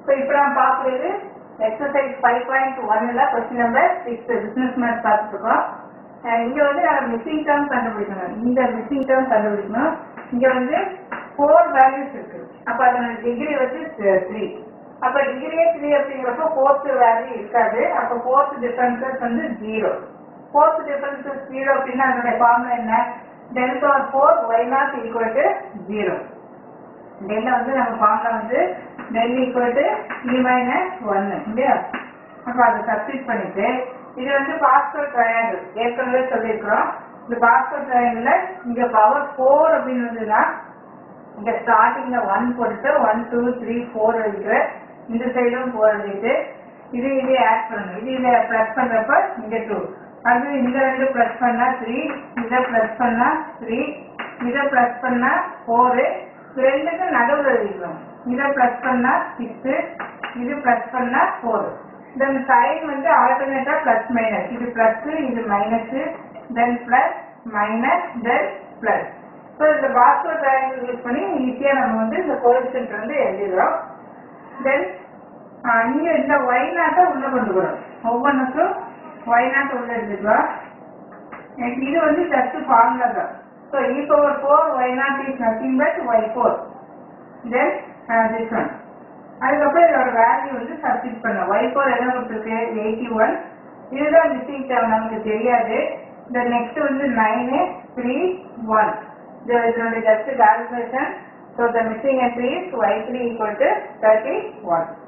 so இப்போ நான் பார்க்குறது எக்ஸசைஸ் ஃபைவ் பாயிண்ட் ஒன்ல question number six business math பார்த்துருக்கோம் இங்க வந்து நம்ம மிஸ்ஸிங் டேர்ம் கண்டுபிடிக்கணும் இந்த மிஸ்ஸிங் டேர்ம் கண்டுபிடிக்கணும் இங்க வந்து ஃபோர் வேல்யூஸ் இருக்கு அப்ப அதோட டிகிரி வந்து த்ரீ அப்ப டிகிரியே த்ரீ அப்படிங்கிறப்போ ஃபோர்த் வேல்யூ இருக்காது அப்ப ஃபோர்த் டிஃபரன்சஸ் வந்து ஜீரோ ஃபோர்த் டிஃபரன்சஸ் ஜீரோ அப்படின்னா அதோட ஃபார்முலா என்ன del power four y not equal to zero டெல்ல வந்து நம்ம ஃபார்முலா வந்து del equal to E minus ஒன்னு இல்லையா அப்ப அதை சப்ஸ்டிட் பண்ணிட்டு இது வந்து பாஸ்கல் ட்ரையாங்கிள் ஏற்கனவே சொல்லியிருக்கிறோம் இந்த பாஸ்கல் ட்ரையாங்கிள் இங்க பவர் ஃபோர் அப்படின்னு வந்ததுன்னா இங்க ஸ்டார்டிங்ல ஒன் போட்டுட்டு ஒன் டூ த்ரீ ஃபோர் எழுதிட்டு இந்த சைடும் ஃபோர் எழுதிட்டு இது இதே ஆட் பண்ணணும் இது இதை ப்ளஸ் பண்றப்ப இங்க டூ அது இந்த ரெண்டு ப்ளஸ் பண்ணா த்ரீ இதை ப்ளஸ் பண்ணா த்ரீ இதை ப்ளஸ் பண்ணா ஃபோரு ரெண்டுக்கு நடுவில் எழுதிக்கணும் இதை ப்ளஸ் பண்ணா சிக்ஸ் இது ப்ளஸ் பண்ணா ஃபோர் தென் சைன் வந்து ஆல்டர்னேட்டா ப்ளஸ் மைனஸ் இது ப்ளஸ் இது minus then plus minus then plus so இந்த பாஸ்கோ ட்ரையாங்கிள் யூஸ் பண்ணி ஈஸியாக நம்ம வந்து இந்த கோஎஃபிஷியன்ட் வந்து எழுதிடுறோம் தென் இங்க இந்த ஒய் நாட்டை உள்ள கொண்டு வரும் ஒவ்வொன்றுக்கும் ஒய் நாட்டை உள்ள எழுதிக்கலாம் எனக்கு இது வந்து ஜஸ்ட் ஃபார்முலா தான் so E power four y not is nothing but y four then this one அதுக்கப்புறம் இதோட வேல்யூ வந்து சப்ஸ்டிட் பண்ண ஒய் ஃபோர் என்ன கொடுத்துருக்கு எயிட்டி ஒன் இதுதான் மிஸ்ஸிங் டேர்ம் நமக்கு தெரியாது இந்த நெக்ஸ்ட் வந்து நைனு த்ரீ ஒன் இதனுடைய just calculation so the missing entry is y three equal to thirty one